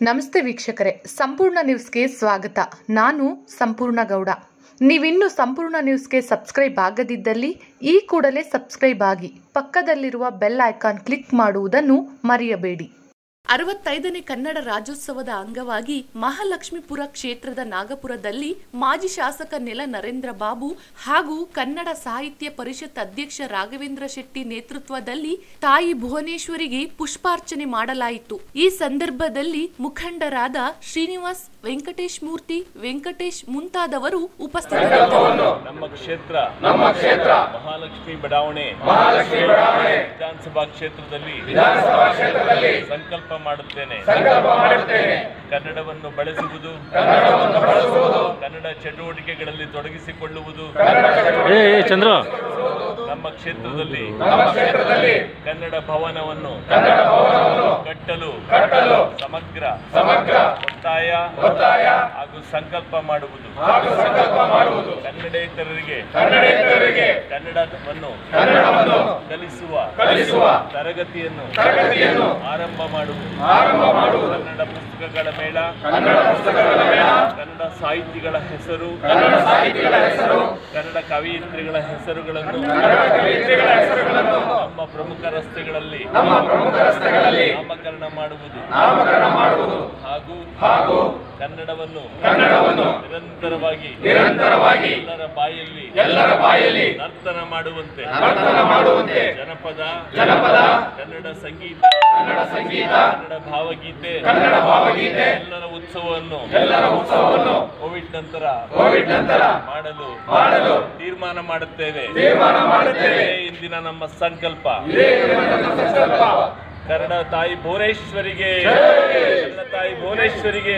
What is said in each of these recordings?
ನಮಸ್ತೆ ವೀಕ್ಷಕರೇ ಸಂಪೂರ್ಣ ನ್ಯೂಸ್ಗೆ ಸ್ವಾಗತ ನಾನು ಸಂಪೂರ್ಣ ಗೌಡ ನೀವಿನ್ನೂ ಸಂಪೂರ್ಣ ನ್ಯೂಸ್ಗೆ ಸಬ್ಸ್ಕ್ರೈಬ್ ಆಗದಿದ್ದಲ್ಲಿ ಈ ಕೂಡಲೇ ಸಬ್ಸ್ಕ್ರೈಬ್ ಆಗಿ ಪಕ್ಕದಲ್ಲಿರುವ ಬೆಲ್ ಐಕಾನ್ ಕ್ಲಿಕ್ ಮಾಡುವುದನ್ನು ಮರೆಯಬೇಡಿ ಅರವತ್ತೈದನೇ ಕನ್ನಡ ರಾಜ್ಯೋತ್ಸವದ ಅಂಗವಾಗಿ ಮಹಾಲಕ್ಷ್ಮೀಪುರ ಕ್ಷೇತ್ರದ ನಾಗಪುರದಲ್ಲಿ ಮಾಜಿ ಶಾಸಕ ನೆಲ ನರೇಂದ್ರ ಬಾಬು ಹಾಗೂ ಕನ್ನಡ ಸಾಹಿತ್ಯ ಪರಿಷತ್ ಅಧ್ಯಕ್ಷ ರಾಘವೇಂದ್ರ ಶೆಟ್ಟಿ ನೇತೃತ್ವದಲ್ಲಿ ತಾಯಿ ಭುವನೇಶ್ವರಿಗೆ ಪುಷ್ಪಾರ್ಚನೆ ಮಾಡಲಾಯಿತು ಈ ಸಂದರ್ಭದಲ್ಲಿ ಮುಖಂಡರಾದ ಶ್ರೀನಿವಾಸ್ ವೆಂಕಟೇಶ್ ಮೂರ್ತಿ ವೆಂಕಟೇಶ್ ಮುಂತಾದವರು ಉಪಸ್ಥಿತರಿದ್ದರು ನಮ್ಮ ಕ್ಷೇತ್ರ ನಮ್ಮ ಕ್ಷೇತ್ರ ಮಹಾಲಕ್ಷ್ಮಿ ಬಡಾವಣೆ ಮಹಾಲಕ್ಷ್ಮಿ ಬಡಾವಣೆ ವಿಧಾನಸಭಾ ಕ್ಷೇತ್ರದಲ್ಲಿ ವಿಧಾನಸಭಾ ಕ್ಷೇತ್ರದಲ್ಲಿ ಸಂಕಲ್ಪ ಮಾಡುತ್ತೇನೆ ಸಂಕಲ್ಪ ಮಾಡುತ್ತೇನೆ ಕನ್ನಡವನ್ನು ಬಳಸುವುದು ಕನ್ನಡವನ್ನು ಬಳಸುವುದು ಕನ್ನಡ ಚಟುವಟಿಕೆಗಳಲ್ಲಿ ತೊಡಗಿಸಿಕೊಳ್ಳುವುದು ಏ ಏ ಚಂದ್ರ ನಮ್ಮ ಕ್ಷೇತ್ರದಲ್ಲಿ ನಮ್ಮ ಕ್ಷೇತ್ರದಲ್ಲಿ ಕನ್ನಡ ಭವನವನ್ನು ಕನ್ನಡ ಭವನವನ್ನು ಕಟ್ಟಲು ಕಟ್ಟಲು ಸಮಗ್ರ ಸಮಗ್ರ ಒತ್ತಾಯ ಒತ್ತಾಯ ಹಾಗೂ ಸಂಕಲ್ಪ ಮಾಡುವುದು ಹಾಗೂ ಸಂಕಲ್ಪ ಮಾಡುವುದು ಕನ್ನಡೇತರರಿಗೆ ಕನ್ನಡೇತರರಿಗೆ ಕನ್ನಡವನ್ನು ಕನ್ನಡವನ್ನು ಕಲಿಸುವ ಕಲಿಸುವ ತರಗತಿಯನ್ನು ತರಗತಿಯನ್ನು ಆರಂಭ ಮಾಡುವುದು ಆರಂಭ ಮಾಡುವುದು ಕನ್ನಡ ಪುಸ್ತಕಗಳ ಮೇಳ ಕನ್ನಡ ಪುಸ್ತಕಗಳ ಮೇಳ ಕನ್ನಡ ಸಾಹಿತಿಗಳ ಹೆಸರು ಕನ್ನಡ ಸಾಹಿತಿಗಳ ಹೆಸರು ಕನ್ನಡ ಕವಯಿತ್ರಿಗಳ ಹೆಸರುಗಳನ್ನು ಕವಯಿತ್ರಿಗಳ ಹೆಸರುಗಳನ್ನು ನಮ್ಮ ಪ್ರಮುಖ ರಸ್ತೆಗಳಲ್ಲಿ ನಮ್ಮ ಪ್ರಮುಖ ರಸ್ತೆಗಳಲ್ಲಿ ನಾಮಕರಣ ಮಾಡುವುದು ನಾಮಕರಣ ಮಾಡುವುದು ಹಾಗೂ ಹಾಗೂ ಕನ್ನಡವನ್ನು ಕನ್ನಡವನ್ನು ನಿರಂತರವಾಗಿ ನಿರಂತರವಾಗಿ ಎಲ್ಲರ ಬಾಯಲ್ಲಿ ಎಲ್ಲರ ಬಾಯಲ್ಲಿ ನರ್ತನ ಮಾಡುವಂತೆ ನರ್ತನ ಮಾಡುವಂತೆ ಜನಪದ ಜನಪದ ಕನ್ನಡ ಸಂಗೀತ ಕನ್ನಡ ಸಂಗೀತ ಕನ್ನಡ ಭಾವಗೀತೆ ಕನ್ನಡ ಭಾವಗೀತೆ ಎಲ್ಲರ ಉತ್ಸವವನ್ನು ಎಲ್ಲರ ಉತ್ಸವವನ್ನು ಕೋವಿಡ್ ನಂತರ ಕೋವಿಡ್ ನಂತರ ಮಾಡಲು ಮಾಡಲು ತೀರ್ಮಾನ ಮಾಡುತ್ತೇವೆ ತೀರ್ಮಾನ ಮಾಡುತ್ತೇವೆ ಇಂದಿನ ನಮ್ಮ ಸಂಕಲ್ಪ ಕನ್ನಡ ತಾಯಿ ಭುವನೇಶ್ವರಿಗೆ ಕನ್ನಡ ತಾಯಿ ಭುವನೇಶ್ವರಿಗೆ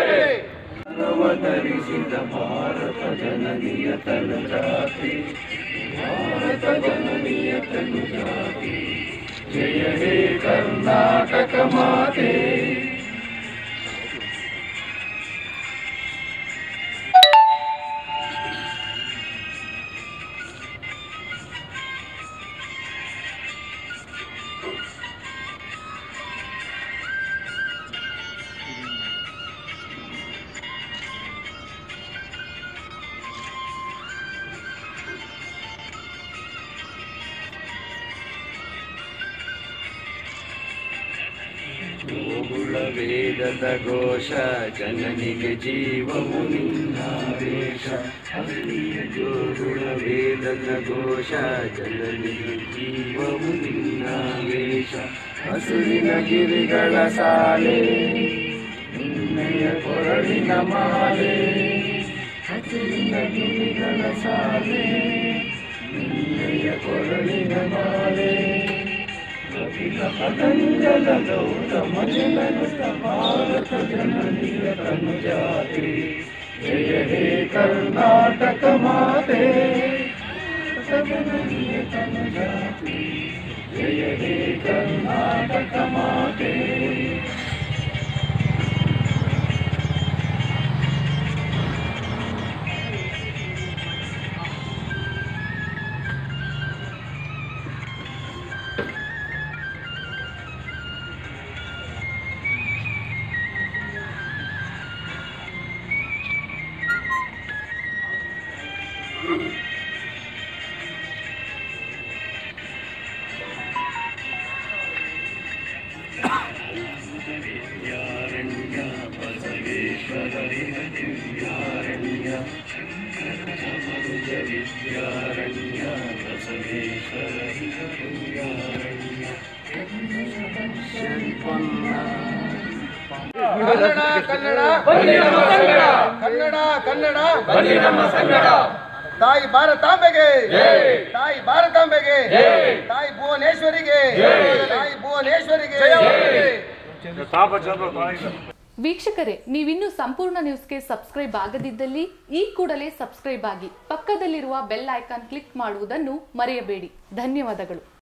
ಗೋಗುಳ ವೇದದ ಘೋಷ ಜನನಿಗೆ ಜೀವವು ನಿನ್ನಾವೇಶ ಹಳ್ಳಿಯ ಜೋಗುಳ ವೇದದ ಘೋಷ ಜನನಿಗೆ ಜೀವವು ನಿನ್ನಾವೇಶ ಹಸುರಿನ ಗಿರಿಗಳ ಸಾಲೆ ನಿನ್ನಯ ಕೊರಳಿನ ಮಾಲೆ ಹಸುರಿನ ಗಿರಿಗಳ ಸಾಲೆ ನಿನ್ನಯ ಕೊರಳಿನ ಮಾಲೆ ಕಪಿಲ ಪತಂಜಲ ಗೌತಮ ಜನನುತ ಭಾರತ ಜನನಿಯ ತನುಜಾತಿ ಜಯ ಹೇ ಕರ್ನಾಟಕ ಮಾತೆ ಜನನಿಯ ತನುಜಾತಿ ಜಯ ಹೇ ಕರ್ನಾಟಕ ಮಾತೆ ವಿದ್ಯಾರಣ್ಯ ಬಸವೇಶ್ವರ ದಿವ್ಯಾರಣ್ಯ ಶಂಕರ ವಿದ್ಯಾರಣ್ಯ ಬಸವೇಶ್ವರ ದಿವ್ಯಾರಣ್ಯ ಕನ್ನಡ ಕನ್ನಡ ಕನ್ನಡ ಕನ್ನಡ ಕನ್ನಡ ತಾಯಿ ಭಾರತಾಂಬೆಗೆ ತಾಯಿ ಭಾರತಾಂಬೆಗೆ ತಾಯಿ ಭುವನೇಶ್ವರಿಗೆ ತಾಯಿ ಭುವನೇಶ್ವರಿಗೆ ವೀಕ್ಷಕರೇ ನೀವಿನ್ನೂ ಸಂಪೂರ್ಣ ನ್ಯೂಸ್ಗೆ ಸಬ್ಸ್ಕ್ರೈಬ್ ಆಗದಿದ್ದಲ್ಲಿ ಈ ಕೂಡಲೇ ಸಬ್ಸ್ಕ್ರೈಬ್ ಆಗಿ ಪಕ್ಕದಲ್ಲಿರುವ ಬೆಲ್ ಐಕಾನ್ ಕ್ಲಿಕ್ ಮಾಡುವುದನ್ನು ಮರೆಯಬೇಡಿ ಧನ್ಯವಾದಗಳು